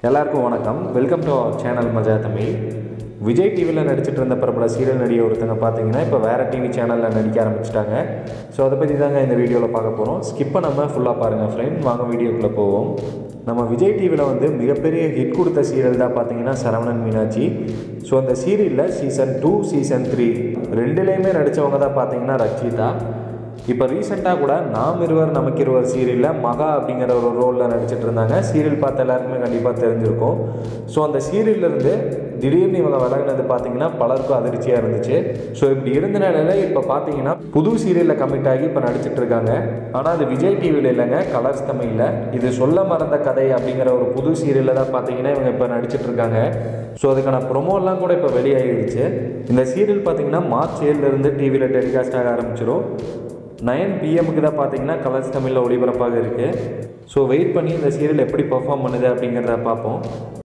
எல்லாருக்கும் வணக்கம் welcome to our channel மஜா தமிழ் விஜய் டிவியில் நடிச்சிட்டு இருந்த பிரபல சீரியல் நடிகை ஒருத்தங்க பார்த்தீங்கன்னா இப்போ வேறு டிவி சேனலில் நடிக்க ஆரம்பிச்சிட்டாங்க ஸோ அதை பற்றி தாங்க இந்த வீடியோவில் பார்க்க போகிறோம் ஸ்கிப் பண்ணாமல் ஃபுல்லாக பாருங்கள் ஃப்ரெண்ட் வாங்க வீடியோக்குள்ளே போவோம் நம்ம விஜய் டிவியில் வந்து மிகப்பெரிய ஹிட் கொடுத்த சீரியல் தான் பார்த்தீங்கன்னா சரவணன் மீனாட்சி ஸோ அந்த சீரியலில் சீசன் டூ சீசன் த்ரீ ரெண்டுலேயுமே நடித்தவங்க தான் பார்த்தீங்கன்னா ரச்சிதா இப்போ ரீசெண்டாக கூட நாம் இருவர் நமக்கு இருவர் சீரியலில் மகா அப்படிங்கிற ஒரு ரோலில் நடிச்சிட்டு இருந்தாங்க சீரியல் பார்த்த எல்லாருக்குமே கண்டிப்பாக தெரிஞ்சிருக்கும் ஸோ அந்த சீரியல்லேருந்து திடீர்னு இவங்க விலகினது பார்த்தீங்கன்னா பலருக்கும் அதிர்ச்சியாக இருந்துச்சு ஸோ இப்படி இருந்த நிலையில் இப்போ பார்த்தீங்கன்னா புது சீரியலில் கமிட் ஆகி இப்போ நடிச்சிட்டு இருக்காங்க ஆனால் அது விஜய் டிவியில் இல்லைங்க கலர்ஸ் தமிழில் இது சொல்ல மறந்த கதை அப்படிங்கிற ஒரு புது சீரியலில் தான் பார்த்தீங்கன்னா இவங்க இப்போ நடிச்சிட்டு இருக்காங்க ஸோ அதுக்கான ப்ரொமோலாம் கூட இப்போ வெளியாகிடுச்சு இந்த சீரியல் பார்த்தீங்கன்னா மார்ச் ஏழுலேருந்து டிவியில் டெலிகாஸ்ட் ஆக ஆரம்பிச்சிடும் நைன் பிஎம்க்கு தான் பார்த்தீங்கன்னா கலர்ஸ் தமிழில் ஒளிபரப்பாக இருக்குது ஸோ வெயிட் பண்ணி இந்த சீரியல் எப்படி பெர்ஃபார்ம் பண்ணுது அப்படிங்கிறத பார்ப்போம்